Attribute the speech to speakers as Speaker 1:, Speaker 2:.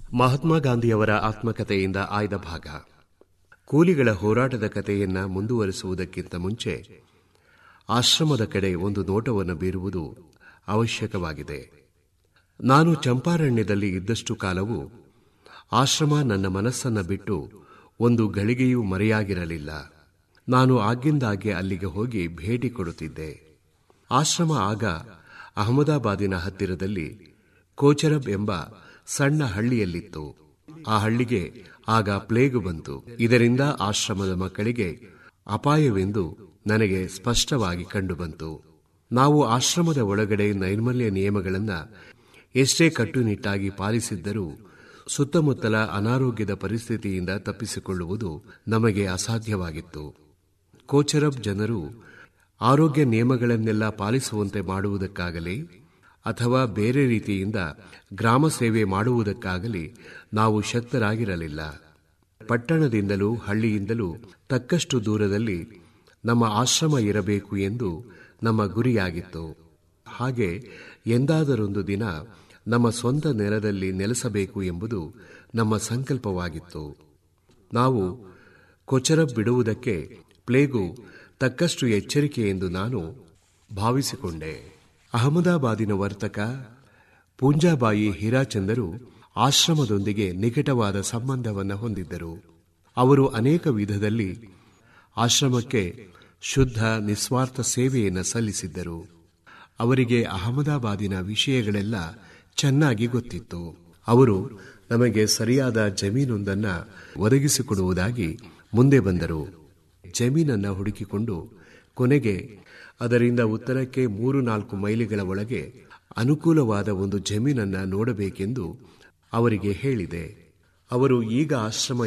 Speaker 1: ಮಹಾತ್ಮ ಗಾಂಧಿಯವರ ಆತ್ಮಕಥೆಯಿಂದ ಆಯ್ದ ಭಾಗ ಕೂಲಿಗಳ ಹೋರಾಟದ ಕಥೆಯನ್ನ ಮುಂದುವರಿಸುವುದಕ್ಕಿಂತ ಮುಂಚೆ ಆಶ್ರಮದ ಕಡೆ ಒಂದು ನೋಟವನ್ನು ಬೀರುವುದು ಅವಶ್ಯಕವಾಗಿದೆ ನಾನು ಚಂಪಾರಣ್ಯದಲ್ಲಿ ಇದ್ದಷ್ಟು ಕಾಲವು ಆಶ್ರಮ ನನ್ನ ಮನಸ್ಸನ್ನ ಬಿಟ್ಟು ಒಂದು ಗಳಿಗೆಯೂ ಮರೆಯಾಗಿರಲಿಲ್ಲ ನಾನು ಆಗಿಂದಾಗ್ಗೆ ಅಲ್ಲಿಗೆ ಹೋಗಿ ಭೇಟಿ ಕೊಡುತ್ತಿದ್ದೆ ಆಶ್ರಮ ಆಗ ಅಹಮದಾಬಾದಿನ ಹತ್ತಿರದಲ್ಲಿ ಕೋಚರಬ್ ಎಂಬ ಸಣ್ಣ ಹಳ್ಳಿಯಲ್ಲಿತ್ತು ಆ ಹಳ್ಳಿಗೆ ಆಗ ಪ್ಲೇಗು ಬಂತು ಇದರಿಂದ ಆಶ್ರಮದ ಮಕ್ಕಳಿಗೆ ಅಪಾಯವೆಂದು ನನಗೆ ಸ್ಪಷ್ಟವಾಗಿ ಕಂಡುಬಂತು ನಾವು ಆಶ್ರಮದ ಒಳಗಡೆ ನೈರ್ಮಲ್ಯ ನಿಯಮಗಳನ್ನು ಎಷ್ಟೇ ಕಟ್ಟುನಿಟ್ಟಾಗಿ ಪಾಲಿಸಿದ್ದರೂ ಸುತ್ತಮುತ್ತಲ ಅನಾರೋಗ್ಯದ ಪರಿಸ್ಥಿತಿಯಿಂದ ತಪ್ಪಿಸಿಕೊಳ್ಳುವುದು ನಮಗೆ ಅಸಾಧ್ಯವಾಗಿತ್ತು ಕೋಚರಬ್ ಜನರು ಆರೋಗ್ಯ ನಿಯಮಗಳನ್ನೆಲ್ಲ ಪಾಲಿಸುವಂತೆ ಮಾಡುವುದಕ್ಕಾಗಲಿ ಅಥವಾ ಬೇರೆ ರೀತಿಯಿಂದ ಗ್ರಾಮ ಸೇವೆ ಮಾಡುವುದಕ್ಕಾಗಲಿ ನಾವು ಶಕ್ತರಾಗಿರಲಿಲ್ಲ ಪಟ್ಟಣದಿಂದಲೂ ಹಳ್ಳಿಯಿಂದಲೂ ತಕ್ಕಷ್ಟು ದೂರದಲ್ಲಿ ನಮ್ಮ ಆಶ್ರಮ ಇರಬೇಕು ಎಂದು ನಮ್ಮ ಗುರಿಯಾಗಿತ್ತು ಹಾಗೆ ಎಂದಾದರೊಂದು ದಿನ ನಮ್ಮ ಸ್ವಂತ ನೆಲದಲ್ಲಿ ನೆಲೆಸಬೇಕು ಎಂಬುದು ನಮ್ಮ ಸಂಕಲ್ಪವಾಗಿತ್ತು ನಾವು ಕೊಚರಬ್ ಬಿಡುವುದಕ್ಕೆ ಪ್ಲೇಗು ತಕ್ಕಷ್ಟು ಎಚ್ಚರಿಕೆ ಎಂದು ನಾನು ಭಾವಿಸಿಕೊಂಡೆ ಅಹಮದಾಬಾದಿನ ವರ್ತಕ ಪೂಂಜಾಬಾಯಿ ಹೀರಾಚಂದರು ಆಶ್ರಮದೊಂದಿಗೆ ನಿಕಟವಾದ ಸಂಬಂಧವನ್ನು ಹೊಂದಿದ್ದರು ಅವರು ಅನೇಕ ವಿಧದಲ್ಲಿ ಆಶ್ರಮಕ್ಕೆ ಶುದ್ಧ ನಿಸ್ವಾರ್ಥ ಸೇವೆಯನ್ನು ಸಲ್ಲಿಸಿದ್ದರು ಅವರಿಗೆ ಅಹಮದಾಬಾದಿನ ವಿಷಯಗಳೆಲ್ಲ ಚೆನ್ನಾಗಿ ಗೊತ್ತಿತ್ತು ಅವರು ನಮಗೆ ಸರಿಯಾದ ಜಮೀನೊಂದನ್ನ ಒದಗಿಸಿಕೊಡುವುದಾಗಿ ಮುಂದೆ ಬಂದರು ಜಮೀನನ್ನ ಹುಡುಕಿಕೊಂಡು ಕೊನೆಗೆ ಅದರಿಂದ ಉತ್ತರಕ್ಕೆ ಮೂರು ನಾಲ್ಕು ಮೈಲಿಗಳ ಒಳಗೆ ಅನುಕೂಲವಾದ ಒಂದು ಜಮೀನನ್ನ ನೋಡಬೇಕೆಂದು ಅವರಿಗೆ ಹೇಳಿದೆ ಅವರು ಈಗ ಆಶ್ರಮ